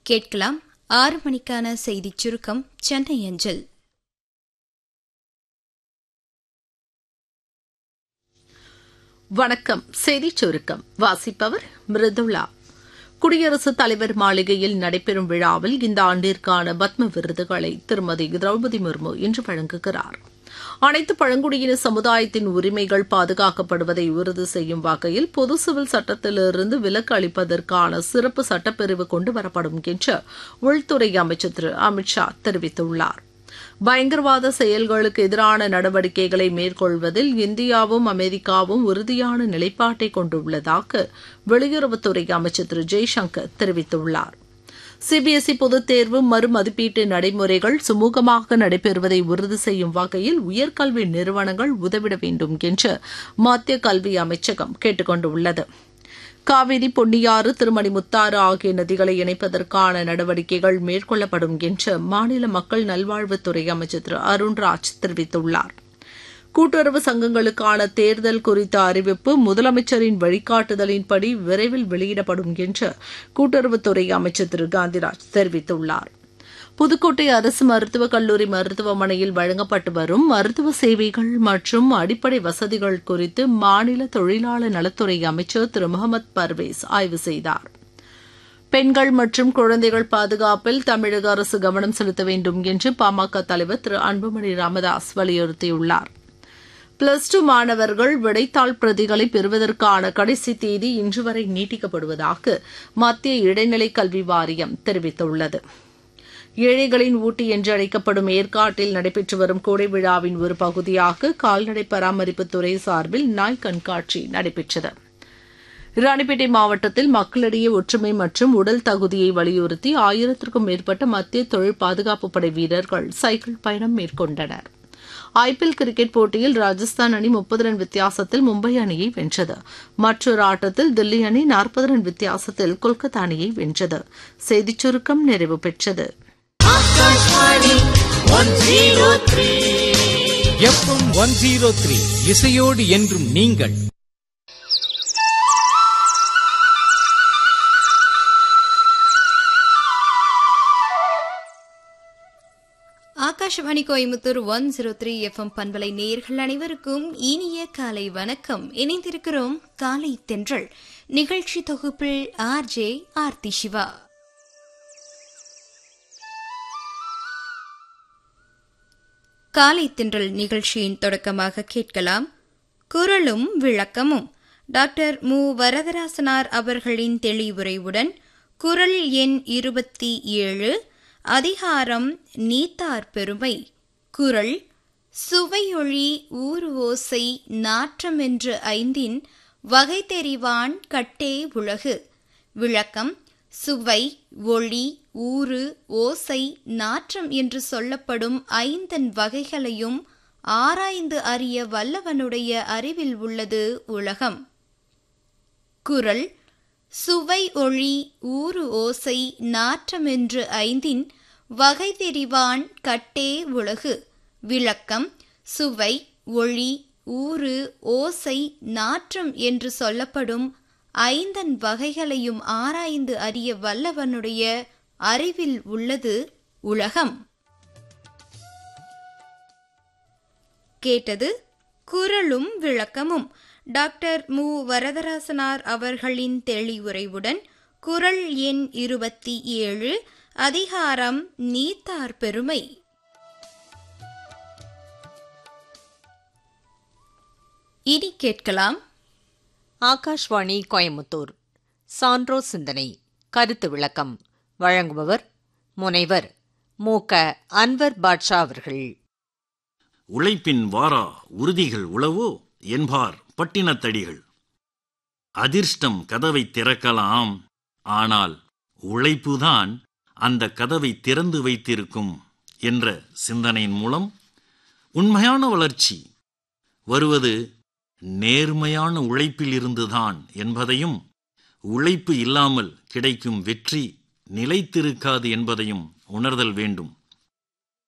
கேட்கலாம் ஆறு மணிக்கான செய்திச் சுருக்கம் சென்னை அஞ்சல் வணக்கம் செய்திச் சுருக்கம் வாசிப்பவர் மிருதுளா குடியரசுத் தலைவர் மாளிகையில் நடைபெறும் விழாவில் இந்த ஆண்டிற்கான பத்ம விருதுகளை திருமதி திரௌபதி முர்மு இன்று வழங்குகிறார் அனைத்து பழங்குடியின சமுதாயத்தின் உரிமைகள் பாதுகாக்கப்படுவதை உறுதி செய்யும் வகையில் பொது சிவில் சட்டத்திலிருந்து விலக்கு அளிப்பதற்கான சிறப்பு சட்டப்பிரிவு கொண்டுவரப்படும் என்று உள்துறை அமைச்சர் திரு அமித் ஷா தெரிவித்துள்ளார் பயங்கரவாத செயல்களுக்கு எதிரான நடவடிக்கைகளை மேற்கொள்வதில் இந்தியாவும் அமெரிக்காவும் உறுதியான நிலைப்பாட்டை கொண்டுள்ளதாக வெளியுறவுத்துறை அமைச்சர் திரு ஜெய்சங்கர் தெரிவித்துள்ளார் சிபிஎஸ்இ பொதுத் தேர்வு மறுமதிப்பீட்டு நடைமுறைகள் சுமூகமாக நடைபெறுவதை உறுதி செய்யும் வகையில் உயர்கல்வி நிறுவனங்கள் உதவிட வேண்டும் என்று மத்திய கல்வி அமைச்சகம் கேட்டுக் கொண்டுள்ளது காவிரி பொன்னியாறு திருமணி முத்தாறு ஆகிய நதிகளை இணைப்பதற்கான நடவடிக்கைகள் மேற்கொள்ளப்படும் என்று மாநில மக்கள் நல்வாழ்வுத்துறை அமைச்சர் திரு அருண்ராஜ் தெரிவித்துள்ளார் கூட்டுறவு சங்கங்களுக்கான தேர்தல் குறித்த அறிவிப்பு முதலமைச்சரின் வழிகாட்டுதலின்படி விரைவில் வெளியிடப்படும் என்று கூட்டுறவுத்துறை அமைச்சர் திரு காந்திராஜ் தெரிவித்துள்ளார் புதுக்கோட்டை அரசு மருத்துவக் கல்லூரி மருத்துவமனையில் வழங்கப்பட்டு வரும் மருத்துவ சேவைகள் மற்றும் அடிப்படை வசதிகள் குறித்து மாநில தொழிலாளர் நலத்துறை அமைச்சர் திரு முகமது பர்வேஸ் ஆய்வு செய்தார் பெண்கள் மற்றும் குழந்தைகள் பாதுகாப்பில் தமிழக அரசு கவனம் செலுத்த வேண்டும் என்று பாமக தலைவர் திரு அன்புமணி ராமதாஸ் வலியுறுத்தியுள்ளார் பிளஸ் டூ மாணவர்கள் விடைத்தாள் பிரதிகளை பெறுவதற்கான கடைசி தேதி இன்று வரை நீட்டிக்கப்படுவதாக மத்திய இடைநிலை கல்வி வாரியம் தெரிவித்துள்ளது ஏழைகளின் ஊட்டி என்று அழைக்கப்படும் ஏற்காட்டில் நடைபெற்று வரும் கோடை விழாவின் ஒரு பகுதியாக கால்நடை பராமரிப்புத்துறை சார்பில் நாய் கண்காட்சி நடைபெற்றது ராணிப்பேட்டை மாவட்டத்தில் மக்களிடையே ஒற்றுமை மற்றும் உடல் தகுதியை வலியுறுத்தி ஆயிரத்திற்கும் மேற்பட்ட மத்திய தொழில் பாதுகாப்பு படை வீரர்கள் சைக்கிள் பயணம் மேற்கொண்டனர் ஐபிஎல் கிரிக்கெட் போட்டியில் ராஜஸ்தான் அணி முப்பது ரன் வித்தியாசத்தில் மும்பை அணியை வென்றது மற்றொரு ஆட்டத்தில் தில்லி அணி நாற்பது ரன் வித்தியாசத்தில் கொல்கத்தா அணியை வென்றது செய்திச் சுருக்கம் நிறைவு பெற்றது எஃப்எம் ஒன் ஜீரோ த்ரீ இசையோடு என்றும் நீங்கள் Akashvani Coimbatore one zero three FM பண்பலை நேயர்கள் அனைவருக்கும் இனிய காலை வணக்கம் இணைந்திருக்கிறோம் காலை தென்றல் நிகழ்ச்சி தொகுப்பில் ஆர் ஜே ஆர்த்தி சிவா காலை தென்றல் நிகழ்ச்சியின் தொடக்கமாக கேட்கலாம் குரலும் விளக்கமும் டாக்டர் மு வரதராசனார் அவர்களின் தெளிவுரைவுடன் குரல் எண் இருபத்தி ஏழு அதிகாரம் நீத்தார் பெருமை குரல் சுவையொளி ஊறு ஓசை நாற்றம் என்று ஐந்தின் வகை தெரிவான் கட்டே உலகு விளக்கம் சுவை ஒளி ஊறு ஓசை நாற்றம் என்று சொல்லப்படும் ஐந்தன் வகைகளையும் ஆராய்ந்து அறிய வல்லவனுடைய அறிவில் உள்ளது உலகம் குரல் சுவை ஒளி ஊறு ஓசை நாற்றமென்று ஐந்தின் வகை தெரிவான் கட்டே உலகு விளக்கம் சுவை ஒளி ஊறு ஓசை நாற்றம் என்று சொல்லப்படும் ஐந்தன் வகைகளையும் ஆராய்ந்து அறிய வல்லவனுடைய அறிவில் உள்ளது உலகம் கேட்டது குரலும் விளக்கமும் டாக்டர் மு வரதராசனார் அவர்களின் தெளிவுரைவுடன் குரல் எண் இருபத்தி ஏழு அதிகாரம் நீத்தார் பெருமை இனி கேட்கலாம் ஆகாஷ்வாணி கோயமுத்தூர் சான்றோ சிந்தனை கருத்து விளக்கம் வழங்குபவர் முனைவர் மு க அன்வர் பாட்ஷா அவர்கள் உழைப்பின் வாரா உறுதிகள் உளவோ என்பார் பட்டினத்தடிகள் அதிர்ஷ்டம் கதவை திறக்கலாம் ஆனால் உழைப்புதான் அந்த கதவை திறந்து வைத்திருக்கும் என்ற சிந்தனையின் மூலம் உண்மையான வளர்ச்சி வருவது நேர்மையான உழைப்பில் இருந்துதான் என்பதையும் உழைப்பு இல்லாமல் கிடைக்கும் வெற்றி நிலைத்திருக்காது என்பதையும் உணர்தல் வேண்டும்